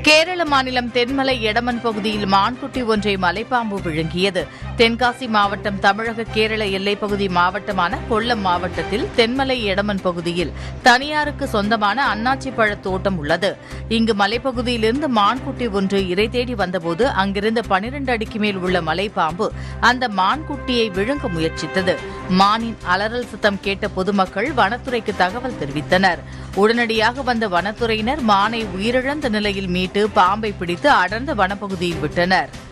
கேரள மாநிலம் தென்மலை எடமன் பகுதியில் மான்குட்டி ஒன்றை மலைப்பாம்பு விழுங்கியது தென்காசி மாவட்டம் தமிழக கேரள எல்லைப்பகுதி மாவட்டமான கொல்லம் மாவட்டத்தில் தென்மலை எடமன் பகுதியில் தனியாருக்கு சொந்தமான அன்னாச்சி பழத் தோட்டம் உள்ளது இங்கு மலைப்பகுதியிலிருந்து மான்குட்டி ஒன்று இறை தேடி வந்தபோது அங்கிருந்த பனிரெண்டு அடிக்கு மேல் உள்ள மலைப்பாம்பு அந்த மான்குட்டியை விழுங்க முயற்சித்தது மானின் அலறல் சத்தம் கேட்ட பொதுமக்கள் வனத்துறைக்கு தகவல் தெரிவித்தனர் உடனடியாக வந்த வனத்துறையினர் மானை உயிரிழந்த நிலையில் மீட்டு பாம்பை பிடித்து அடர்ந்த வனப்பகுதியில் விட்டனர்